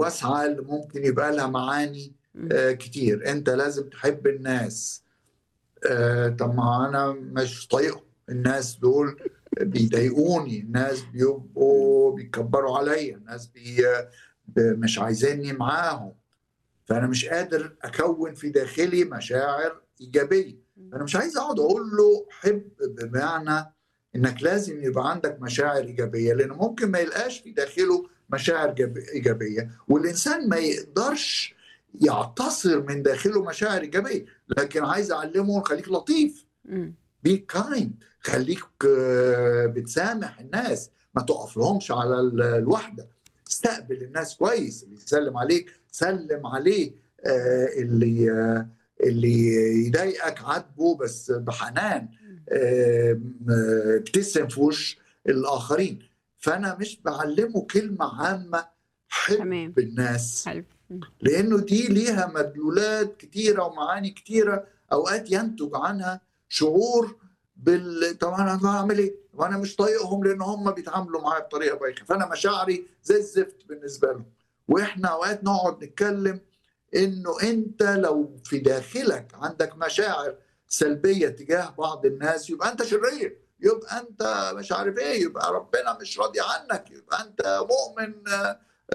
الواسعه اللي ممكن يبقى لها معاني مم. آه، كتير انت لازم تحب الناس آه، طب ما انا مش طايقهم الناس دول بيضايقوني الناس بيبقوا بيكبروا عليا الناس بي ب- مش عايزيني معاهم فانا مش قادر اكون في داخلي مشاعر ايجابيه انا مش عايز اقعد اقول له حب بمعنى انك لازم يبقى عندك مشاعر ايجابيه لان ممكن ما يلقاش في داخله مشاعر جاب- ايجابيه والانسان ما يقدرش يعتصر من داخله مشاعر ايجابيه لكن عايز اعلمه خليك لطيف مم. بي كايند خليك آه، بتسامح الناس ما تقف لهمش على ال- الوحده استقبل الناس كويس اللي يسلم عليك سلم عليه آه، اللي آه، اللي يضايقك عاتبه بس بحنان آه، م- ابتسم في وش الاخرين فانا مش بعلمه كلمه عامه تمام. حب الناس حلو مم. لانه دي ليها مدلولات كتيره ومعاني كتيره اوقات ينتج عنها شعور بال طب انا بعمل ايه؟ وانا مش طايقهم لان هم بيتعاملوا معايا بطريقه بايخه فانا مشاعري زي الزفت بالنسبه لهم واحنا اوقات نقعد نتكلم انه انت لو في داخلك عندك مشاعر سلبيه تجاه بعض الناس يبقى انت شرير يبقى انت مش عارف ايه يبقى ربنا مش راضي عنك يبقى انت مؤمن آه،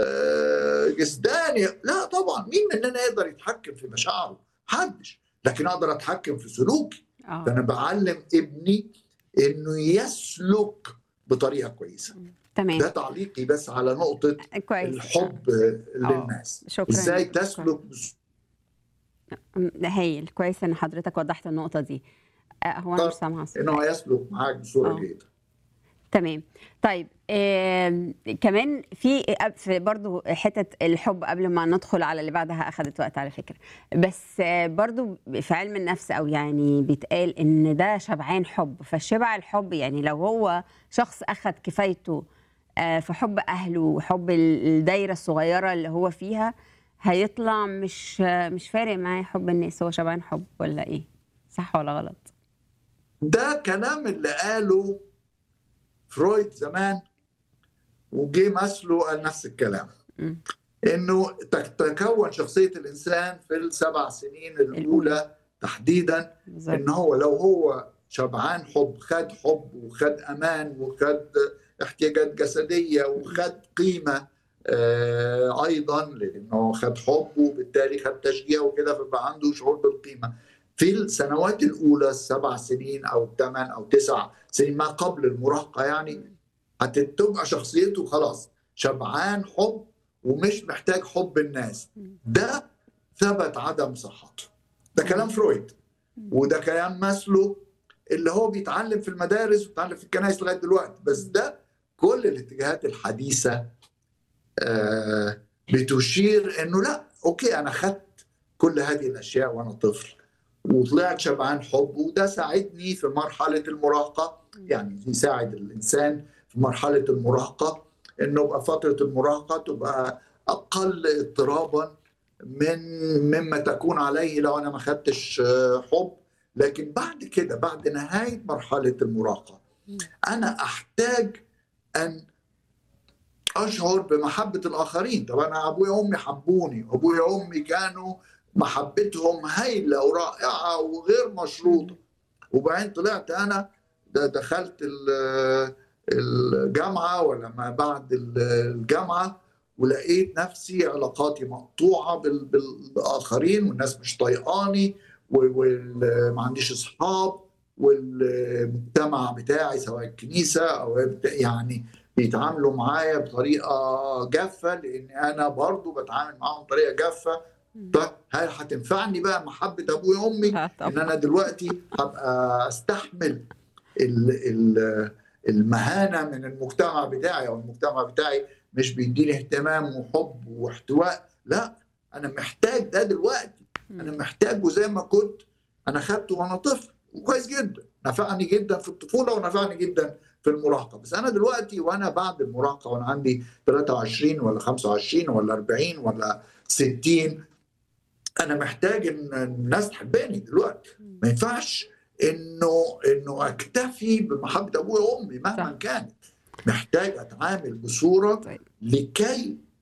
آه، جسداني لا طبعا مين مننا يقدر يتحكم في مشاعره محدش لكن اقدر اتحكم في سلوكي اه فانا بعلم ابني انه يسلك بطريقه كويسه تمام ده تعليقي بس على نقطه كويس الحب للناس شكرا ازاي شكراً. تسلك بس- مم، هايل كويس ان حضرتك وضحت النقطه دي آه، هو انا طب، مش سامعه ان هو يسلك معاك بصوره آه. جيده تمام طيب آم، كمان في في برضو حتة الحب قبل ما ندخل على اللي بعدها أخذت وقت على فكرة بس آه، برضو في علم النفس أو يعني بيتقال إن ده شبعان حب فالشبع الحب يعني لو هو شخص أخذ كفايته آه، في حب أهله وحب ال- الدايرة الصغيرة اللي هو فيها هيطلع مش آه، مش فارق معاه حب الناس هو شبعان حب ولا إيه صح ولا غلط ده كلام اللي قاله فرويد زمان وجي ماسلو قال نفس الكلام مم. انه تتكون شخصيه الانسان في السبع سنين الاولى تحديدا بالظبط ان هو لو هو شبعان حب خد حب وخد امان وخد احتياجات جسديه وخد قيمه آه، ايضا لانه خد حب وبالتالي خد تشجيع وكده فبقى عنده شعور بالقيمه في السنوات الاولى السبع سنين او الثمان او تسع سنين ما قبل المراهقه يعني هتبقى شخصيته خلاص شبعان حب ومش محتاج حب الناس ده ثبت عدم صحته ده كلام فرويد وده كلام ماسلو اللي هو بيتعلم في المدارس وبيتعلم في الكنائس لغايه دلوقتي بس ده كل الاتجاهات الحديثه آه، بتشير انه لا اوكي انا خدت كل هذه الاشياء وانا طفل وطلعت شبعان حب وده ساعدني في مرحله المراهقه يعني يساعد الانسان في مرحله المراهقه انه يبقى فتره المراهقه تبقى اقل اضطرابا من مما تكون عليه لو انا ما خدتش آه، حب لكن بعد كده بعد نهايه مرحله المراهقه انا احتاج ان اشعر بمحبه الاخرين طب انا ابويا وامي حبوني ابويا وامي كانوا محبتهم هايله ورائعه وغير مشروطه وبعدين طلعت انا ده دخلت ال- الجامعه ولا ما بعد ال- الجامعه ولقيت نفسي علاقاتي مقطوعه بال- بالاخرين والناس مش طايقاني وما عنديش اصحاب والمجتمع بتاعي سواء الكنيسه او يعني بيتعاملوا معايا بطريقه جافه لان انا برضو بتعامل معاهم بطريقه جافه طب هل هتنفعني بقى محبه ابويا وامي آه، ان طبعا انا دلوقتي هبقى استحمل ال ال المهانه من المجتمع بتاعي او المجتمع بتاعي مش بيديني اهتمام وحب واحتواء لا انا محتاج ده دلوقتي انا محتاجه زي ما كنت انا خدته وانا طفل وكويس جدا نفعني جدا في الطفوله ونفعني جدا في المراهقه بس انا دلوقتي وانا بعد المراهقه وانا عندي 23 ولا 25 ولا 40 ولا 60 انا محتاج ان الناس تحبني دلوقتي ما ينفعش انه انه اكتفي بمحبه ابويا وامي مهما صح. كانت محتاج اتعامل بصوره طيب. لكي